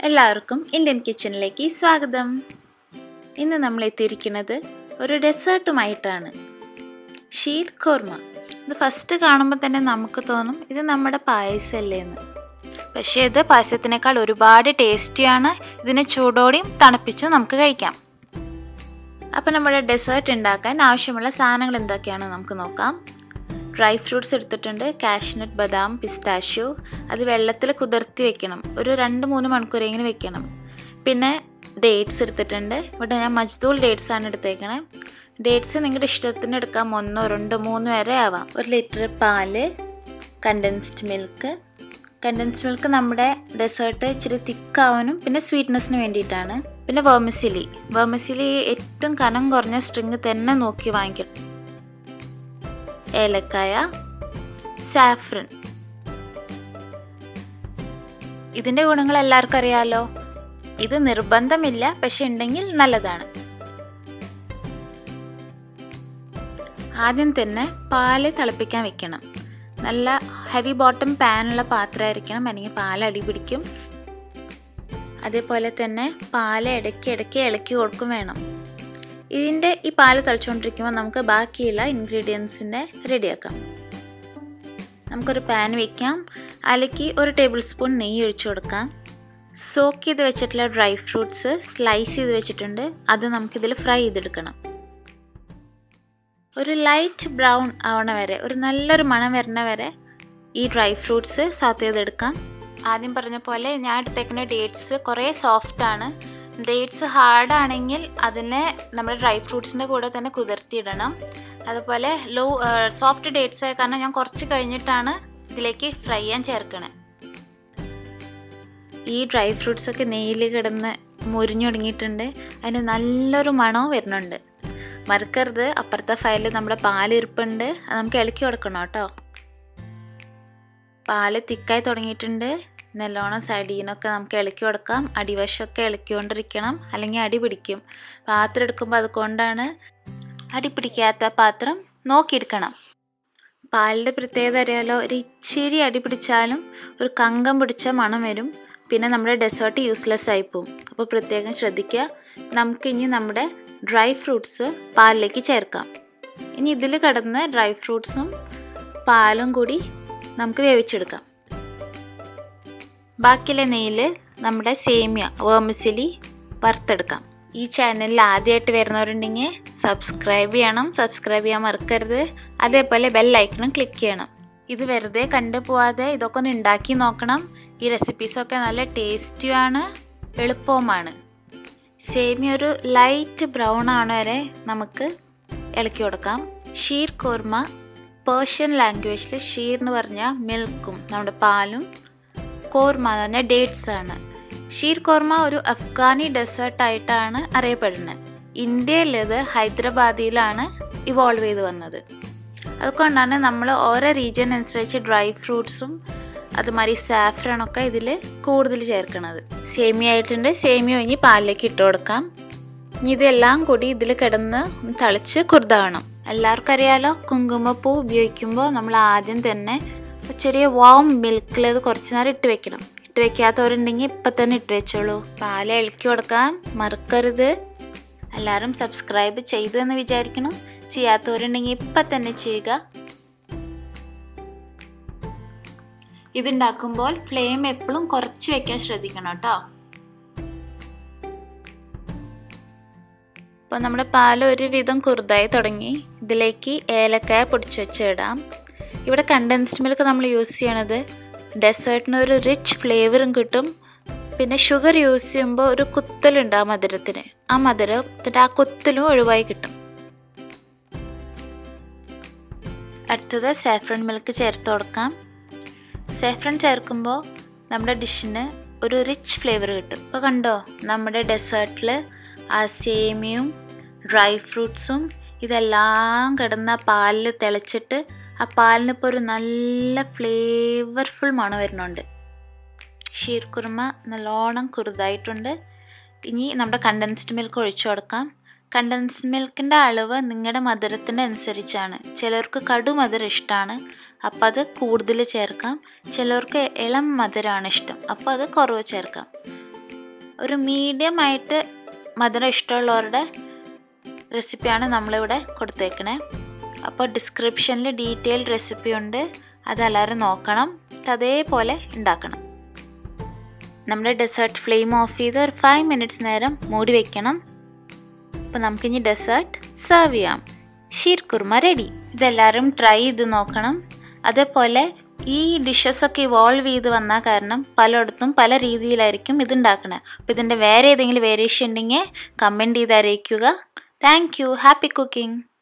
എല്ലാവർക്കും ഇന്ത്യൻ കിച്ചണിലേക്ക് സ്വാഗതം ഇന്ന് നമ്മൾ എത്തിയിരിക്കുന്നത് ഒരു ഡെസേർട്ടുമായിട്ടാണ് ഷീർ ഖോർമ ഇത് ഫസ്റ്റ് കാണുമ്പോൾ തന്നെ നമുക്ക് തോന്നും ഇത് നമ്മുടെ പായസമല്ലേ എന്ന് പക്ഷേ ഇത് പായസത്തിനേക്കാൾ ഒരുപാട് ടേസ്റ്റിയാണ് ഇതിനെ ചൂടോടെയും തണുപ്പിച്ചും നമുക്ക് കഴിക്കാം അപ്പോൾ നമ്മുടെ ഡെസേർട്ട് ഉണ്ടാക്കാൻ ആവശ്യമുള്ള സാധനങ്ങൾ എന്തൊക്കെയാണെന്ന് നമുക്ക് നോക്കാം ഡ്രൈ ഫ്രൂട്ട്സ് എടുത്തിട്ടുണ്ട് കാഷ്നട്ട് ബദാം പിസ്താഷ്യോ അത് വെള്ളത്തിൽ കുതിർത്തി വെക്കണം ഒരു രണ്ട് മൂന്ന് മണിക്കൂറെങ്കിലും വെക്കണം പിന്നെ ഡേറ്റ്സ് എടുത്തിട്ടുണ്ട് ഇവിടെ ഞാൻ മജ്ദൂൾ ഡേറ്റ്സ് ആണ് എടുത്തേക്കണേ ഡേറ്റ്സ് നിങ്ങളുടെ ഇഷ്ടത്തിന് എടുക്കാം ഒന്നോ രണ്ടോ മൂന്ന് വരെ ആവാം ഒരു ലിറ്റർ പാല് കണ്ടൻസ്ഡ് മിൽക്ക് കണ്ടൻസ്ഡ് മിൽക്ക് നമ്മുടെ ഡെസേർട്ട് ഇച്ചിരി തിക്കാവാനും പിന്നെ സ്വീറ്റ്നെസ്സിന് വേണ്ടിയിട്ടാണ് പിന്നെ വേർമിസിലി വേർമിസിലി ഏറ്റവും കനം കുറഞ്ഞ സ്ട്രിങ് തന്നെ നോക്കി വാങ്ങിക്കണം ഏലക്കായ സാഫ്രൻ ഇതിൻ്റെ ഗുണങ്ങൾ എല്ലാവർക്കും അറിയാലോ ഇത് നിർബന്ധമില്ല പക്ഷെ ഉണ്ടെങ്കിൽ നല്ലതാണ് ആദ്യം തന്നെ പാല് തിളപ്പിക്കാൻ വെക്കണം നല്ല ഹെവി ബോട്ടം പാനുള്ള പാത്രമായിരിക്കണം അല്ലെങ്കിൽ പാൽ അടി പിടിക്കും അതേപോലെ തന്നെ പാല് ഇടയ്ക്ക് ഇടയ്ക്ക് ഇളക്കി കൊടുക്കും വേണം ഇതിൻ്റെ ഈ പാല് തളിച്ചുകൊണ്ടിരിക്കുമ്പോൾ നമുക്ക് ബാക്കിയുള്ള ഇൻഗ്രീഡിയൻസിൻ്റെ റെഡിയാക്കാം നമുക്കൊരു പാൻ വെക്കാം അതിലേക്ക് ഒരു ടേബിൾ സ്പൂൺ നെയ്യ് ഒഴിച്ചു കൊടുക്കാം സോക്ക് ചെയ്ത് വെച്ചിട്ടുള്ള ഡ്രൈ ഫ്രൂട്ട്സ് സ്ലൈസ് ചെയ്ത് വെച്ചിട്ടുണ്ട് അത് നമുക്കിതിൽ ഫ്രൈ ചെയ്തെടുക്കണം ഒരു ലൈറ്റ് ബ്രൗൺ ആവണ വരെ ഒരു നല്ലൊരു മണം വരണ വരെ ഈ ഡ്രൈ ഫ്രൂട്ട്സ് സാത്ത് ചെയ്തെടുക്കാം ആദ്യം പറഞ്ഞ പോലെ ഞാൻ എടുത്തേക്കുന്ന ഡേറ്റ്സ് കുറേ സോഫ്റ്റാണ് ഡേറ്റ്സ് ഹാർഡാണെങ്കിൽ അതിനെ നമ്മുടെ ഡ്രൈ ഫ്രൂട്ട്സിൻ്റെ കൂടെ തന്നെ കുതിർത്തിയിടണം അതുപോലെ ലോ സോഫ്റ്റ് ഡേറ്റ്സ് കാരണം ഞാൻ കുറച്ച് കഴിഞ്ഞിട്ടാണ് ഇതിലേക്ക് ഫ്രൈ ചെയ്യാൻ ചേർക്കണേ ഈ ഡ്രൈ ഫ്രൂട്ട്സ് ഒക്കെ നെയ്യിൽ കിടന്ന് മുരിഞ്ഞു തുടങ്ങിയിട്ടുണ്ട് അതിന് നല്ലൊരു മണവും വരുന്നുണ്ട് മറക്കരുത് അപ്പുറത്തെ ഫയലിൽ നമ്മുടെ പാലിരിപ്പുണ്ട് അത് നമുക്ക് ഇളക്കി കൊടുക്കണം കേട്ടോ പാല് തിക്കായി തുടങ്ങിയിട്ടുണ്ട് നല്ലോണം സൈഡീനൊക്കെ നമുക്ക് ഇളക്കി കൊടുക്കാം അടിവശമൊക്കെ ഇളക്കിക്കൊണ്ടിരിക്കണം അല്ലെങ്കിൽ അടി പിടിക്കും പാത്രം എടുക്കുമ്പോൾ അതുകൊണ്ടാണ് അടി പിടിക്കാത്ത പാത്രം നോക്കിയെടുക്കണം പാലിൻ്റെ പ്രത്യേകത അറിയാലോ ഒരു ഇച്ചിരി അടി പിടിച്ചാലും ഒരു കങ്കം പിടിച്ച മണം വരും പിന്നെ നമ്മുടെ ഡെസേർട്ട് യൂസ്ലെസ് ആയി പോവും അപ്പോൾ പ്രത്യേകം ശ്രദ്ധിക്കുക നമുക്കിനി നമ്മുടെ ഡ്രൈ ഫ്രൂട്ട്സ് പാലിലേക്ക് ചേർക്കാം ഇനി ഇതിൽ കിടന്ന് ഡ്രൈ ഫ്രൂട്ട്സും പാലും കൂടി നമുക്ക് വേവിച്ചെടുക്കാം ബാക്കിയുള്ള നെയ്യിൽ നമ്മുടെ സേമിയ വേമിസിലി വറുത്തെടുക്കാം ഈ ചാനലിൽ ആദ്യമായിട്ട് വരുന്നവരുണ്ടെങ്കിൽ സബ്സ്ക്രൈബ് ചെയ്യണം സബ്സ്ക്രൈബ് ചെയ്യാൻ മറക്കരുത് അതേപോലെ ബെല്ലൈക്കണും ക്ലിക്ക് ചെയ്യണം ഇത് വെറുതെ കണ്ടു പോവാതെ ഇതൊക്കെ ഒന്ന് ഉണ്ടാക്കി നോക്കണം ഈ റെസിപ്പീസൊക്കെ നല്ല ടേസ്റ്റിയാണ് എളുപ്പവുമാണ് സേമിയ ഒരു ലൈറ്റ് ബ്രൗൺ ആണ് വരെ നമുക്ക് ഇളക്കി കൊടുക്കാം ഷീർ കോർമ പേർഷ്യൻ ലാംഗ്വേജിൽ ഷീർ എന്ന് പറഞ്ഞാൽ മിൽക്കും നമ്മുടെ പാലും കോർമ എന്ന് പറഞ്ഞാൽ ഡേറ്റ്സ് ആണ് ഷീർ കോർമ ഒരു അഫ്ഗാനി ഡെസേർട്ടായിട്ടാണ് അറിയപ്പെടുന്നത് ഇന്ത്യയിൽ ഇത് ഹൈദരാബാദിലാണ് ഇവോൾവ് ചെയ്ത് വന്നത് അതുകൊണ്ടാണ് നമ്മൾ ഓരോ റീജിയൻ അനുസരിച്ച് ഡ്രൈ ഫ്രൂട്ട്സും അതുമാതിരി സാഫ്രണൊക്കെ ഇതിൽ കൂടുതൽ ചേർക്കുന്നത് സേമിയ ആയിട്ടുണ്ട് സേമിയ ഇനി പാലിലേക്ക് ഇട്ട് കൊടുക്കാം ഇനി ഇതെല്ലാം കൂടി ഇതിൽ കിടന്ന് തളിച്ച് കുറുതാവണം എല്ലാവർക്കും അറിയാലോ കുങ്കുമപ്പൂ ഉപയോഗിക്കുമ്പോൾ നമ്മൾ ആദ്യം തന്നെ ചെറിയ വാം മിൽക്കിൽ അത് കുറച്ച് നേരം ഇട്ട് വെക്കണം ഇട്ട് വെക്കാത്തവരുണ്ടെങ്കിൽ ഇപ്പം തന്നെ ഇട്ട് വെച്ചോളൂ പാല് ഇളക്കി കൊടുക്കാൻ മറക്കരുത് എല്ലാവരും സബ്സ്ക്രൈബ് ചെയ്തു എന്ന് വിചാരിക്കണം ചെയ്യാത്തവരുണ്ടെങ്കിൽ ഇപ്പം തന്നെ ചെയ്യുക ഇതുണ്ടാക്കുമ്പോൾ ഫ്ലെയിം എപ്പോഴും കുറച്ച് വെക്കാൻ ശ്രദ്ധിക്കണം കേട്ടോ അപ്പോൾ നമ്മുടെ പാല് ഒരുവിധം കുറുതായി തുടങ്ങി ഇതിലേക്ക് ഏലക്കായ പൊടിച്ച് വെച്ചിടാം ഇവിടെ കണ്ടൻസ്ഡ് മിൽക്ക് നമ്മൾ യൂസ് ചെയ്യണത് ഡെസേർട്ടിന് ഒരു റിച്ച് ഫ്ലേവറും കിട്ടും പിന്നെ ഷുഗർ യൂസ് ചെയ്യുമ്പോൾ ഒരു കുത്തലുണ്ട് ആ മധുരത്തിന് ആ മധുരത്തിൻ്റെ ആ കുത്തലും ഒഴിവായി കിട്ടും അടുത്തത് സാഫ്രൺ മിൽക്ക് ചേർത്ത് കൊടുക്കാം സാഫ്രൺ ചേർക്കുമ്പോൾ നമ്മുടെ ഡിഷിന് ഒരു റിച്ച് ഫ്ലേവർ കിട്ടും ഇപ്പോൾ കണ്ടോ നമ്മുടെ ഡെസേർട്ടിൽ ആ സേമിയും ഡ്രൈ ഫ്രൂട്ട്സും ഇതെല്ലാം കിടന്ന പാലിൽ തിളച്ചിട്ട് ആ പാലിന് ഇപ്പോൾ ഒരു നല്ല ഫ്ലേവർഫുൾ മണം വരുന്നുണ്ട് ഷീർ കുർമ നല്ലോണം കുറുതായിട്ടുണ്ട് ഇനി നമ്മുടെ കണ്ടൻസ്ഡ് മിൽക്ക് ഒഴിച്ചു കൊടുക്കാം കണ്ടൻസ്ഡ് മിൽക്കിൻ്റെ അളവ് നിങ്ങളുടെ മധുരത്തിൻ്റെ അനുസരിച്ചാണ് ചിലർക്ക് കടുമധുരം ഇഷ്ടമാണ് അപ്പോൾ അത് കൂടുതൽ ചേർക്കാം ചിലർക്ക് ഇളം മധുരമാണ് ഇഷ്ടം അപ്പോൾ അത് കുറവ് ചേർക്കാം ഒരു മീഡിയം ആയിട്ട് മധുരം ഇഷ്ടമുള്ളവരുടെ റെസിപ്പിയാണ് നമ്മളിവിടെ കൊടുത്തേക്കണേ അപ്പോൾ ഡിസ്ക്രിപ്ഷനിൽ ഡീറ്റെയിൽഡ് റെസിപ്പി ഉണ്ട് അതെല്ലാവരും നോക്കണം അതേപോലെ ഉണ്ടാക്കണം നമ്മുടെ ഡെസേർട്ട് ഫ്ലെയിം ഓഫ് ചെയ്ത് ഒരു ഫൈവ് മിനിറ്റ്സ് നേരം മൂടി വെക്കണം അപ്പോൾ നമുക്കിനി ഡെസേർട്ട് സെർവ് ചെയ്യാം ഷീർ കുർമ റെഡി ഇതെല്ലാവരും ട്രൈ ചെയ്ത് നോക്കണം അതേപോലെ ഈ ഡിഷസൊക്കെ ഇവോൾവ് ചെയ്ത് വന്ന കാരണം പലയിടത്തും പല രീതിയിലായിരിക്കും ഇത് ഉണ്ടാക്കുന്നത് അപ്പോൾ ഇതിൻ്റെ വേറെ ഏതെങ്കിലും വേരിയേഷൻ ഉണ്ടെങ്കിൽ കമൻറ്റ് ചെയ്ത് അറിയിക്കുക താങ്ക് യു ഹാപ്പി കുക്കിംഗ്